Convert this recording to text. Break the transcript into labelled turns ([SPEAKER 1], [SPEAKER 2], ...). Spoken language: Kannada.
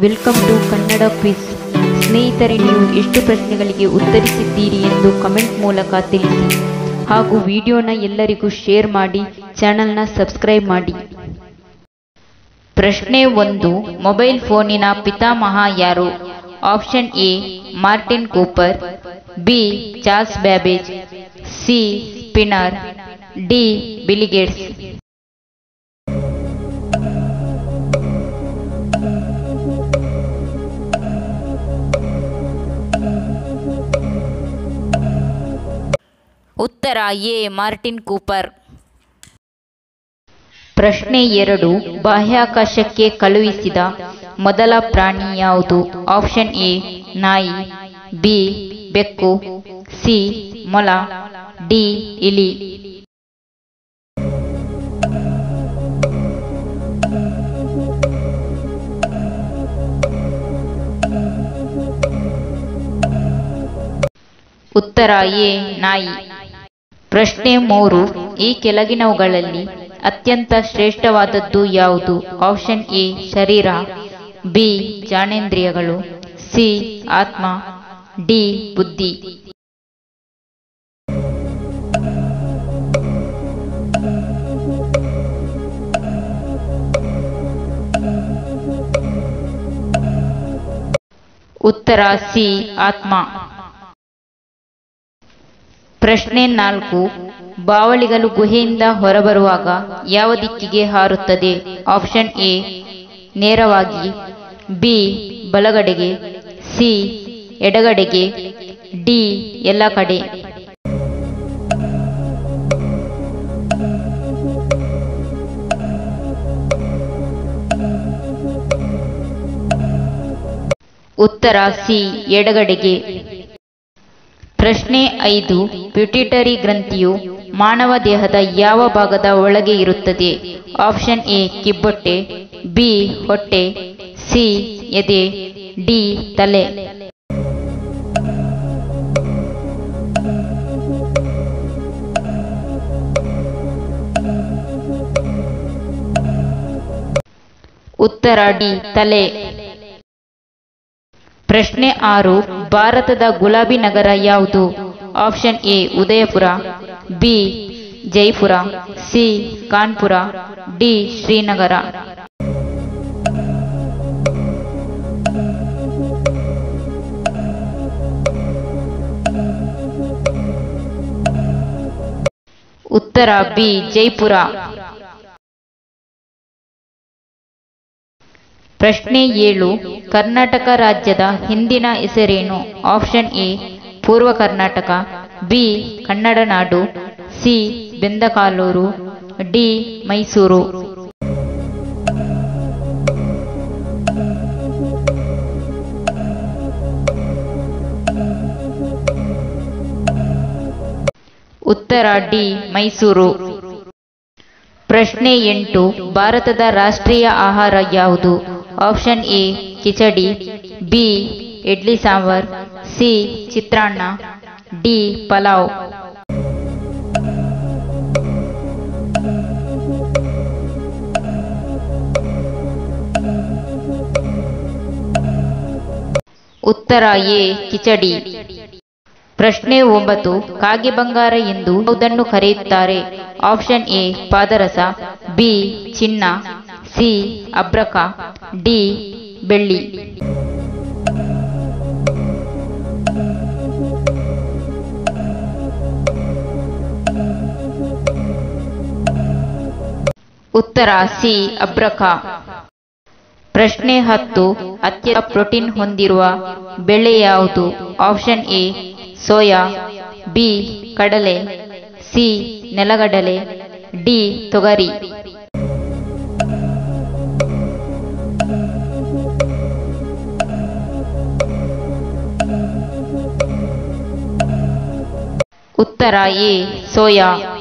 [SPEAKER 1] ವೆಲ್ಕಮ್ ಟು ಕನ್ನಡ ಕ್ವಿಜ್ ಸ್ನೇಹಿತರೆ ನೀವು ಎಷ್ಟು ಪ್ರಶ್ನೆಗಳಿಗೆ ಉತ್ತರಿಸಿದ್ದೀರಿ ಎಂದು ಕಮೆಂಟ್ ಮೂಲಕ ತಿಳಿಸಿ ಹಾಗೂ ವಿಡಿಯೋನ ಎಲ್ಲರಿಗೂ ಶೇರ್ ಮಾಡಿ ಚಾನಲ್ನ ಸಬ್ಸ್ಕ್ರೈಬ್ ಮಾಡಿ ಪ್ರಶ್ನೆ ಒಂದು ಮೊಬೈಲ್ ಫೋನಿನ ಪಿತಾಮಹ ಯಾರು option A Martin Cooper B Charles Babbage C spinner D Bill Gates ಉತ್ತರ ಎ ಮಾರ್ಟಿನ್ ಕೂಪರ್ ಪ್ರಶ್ನೆ ಎರಡು ಬಾಹ್ಯಾಕಾಶಕ್ಕೆ ಕಳುಹಿಸಿದ ಮೊದಲ ಪ್ರಾಣಿ ಯಾವುದು ಆಪ್ಷನ್ ಎ ನಾಯಿ ಬಿ ಬೆಕ್ಕು ಸಿ ಮೊಲ ಡಿ ಇಲಿ ಉತ್ತರ ಎ ನಾಯಿ ಪ್ರಶ್ನೆ ಮೂರು ಈ ಕೆಳಗಿನವುಗಳಲ್ಲಿ ಅತ್ಯಂತ ಶ್ರೇಷ್ಠವಾದದ್ದು ಯಾವುದು ಆಪ್ಷನ್ ಎ ಶರೀರ ಬಿ ಜಾನೇಂದ್ರಿಯಗಳು ಸಿ ಆತ್ಮ ಡಿ ಬುದ್ಧಿ ಉತ್ತರ ಸಿ ಆತ್ಮ ಪ್ರಶ್ನೆ ನಾಲ್ಕು ಬಾವಲಿಗಳು ಗುಹೆಯಿಂದ ಹೊರಬರುವಾಗ ಯಾವ ದಿಕ್ಕಿಗೆ ಹಾರುತ್ತದೆ ಆಪ್ಷನ್ ಎ ನೇರವಾಗಿ ಬಿ ಬಲಗಡೆಗೆ ಸಿ ಎಡಗಡೆಗೆ ಡಿ ಎಲ್ಲ ಕಡೆ ಉತ್ತರ ಸಿ ಎಡಗಡೆಗೆ ಪ್ರಶ್ನೆ ಐದು ಪ್ಯುಟಿಟರಿ ಗ್ರಂಥಿಯು ಮಾನವ ದೇಹದ ಯಾವ ಭಾಗದ ಒಳಗೆ ಇರುತ್ತದೆ ಆಪ್ಷನ್ ಎ ಕಿಬ್ಬೊಟ್ಟೆ ಬಿ ಹೊಟ್ಟೆ ಸಿ ಎದೆ ಡಿ ತಲೆ ಉತ್ತರ ಡಿ ತಲೆ ಪ್ರಶ್ನೆ ಆರು ಭಾರತದ ಗುಲಾಬಿ ನಗರ ಯಾವುದು option A Udaipur B Jaipur C Kanpur D Srinagar ಉತ್ತರ ಬಿ ಜೈಪುರ ಪ್ರಶ್ನೆ ಏಳು ಕರ್ನಾಟಕ ರಾಜ್ಯದ ಹಿಂದಿನ ಹೆಸರೇನು ಆಪ್ಷನ್ ಎ ಪೂರ್ವ ಕರ್ನಾಟಕ ಬಿ ಕನ್ನಡ ನಾಡು ಸಿ ಬೆಂದಕಾಲೂರು ಡಿ ಮೈಸೂರು ಉತ್ತರ ಡಿ ಮೈಸೂರು ಪ್ರಶ್ನೆ ಎಂಟು ಭಾರತದ ರಾಷ್ಟ್ರೀಯ ಆಹಾರ ಯಾವುದು option A khichdi B idli sambar C chitranna D pulao ಉತ್ತರ ಎ ಕಿಚಡಿ ಪ್ರಶ್ನೆ ಒಂಬತ್ತು ಕಾಗೆ ಬಂಗಾರ ಎಂದು ಯಾವುದನ್ನು ಕರೆಯುತ್ತಾರೆ ಆಪ್ಷನ್ ಎ ಪಾದರಸ ಬಿ ಚಿನ್ನ ಸಿ ಅಬ್ರಕ ಡಿ ಬೆಳ್ಳಿ ಉತ್ತರ ಸಿ ಅಬ್ರಕ ಪ್ರಶ್ನೆ ಹತ್ತು ಅತ್ಯಂತ ಪ್ರೋಟೀನ್ ಹೊಂದಿರುವ ಬೆಳೆ ಯಾವುದು ಆಪ್ಷನ್ ಎ ಸೋಯಾ ಬಿ ಕಡಲೆ ಸಿ ನೆಲಗಡಲೆ ಡಿ ತೊಗರಿ ಉತ್ತರ ಎ ಸೋಯಾ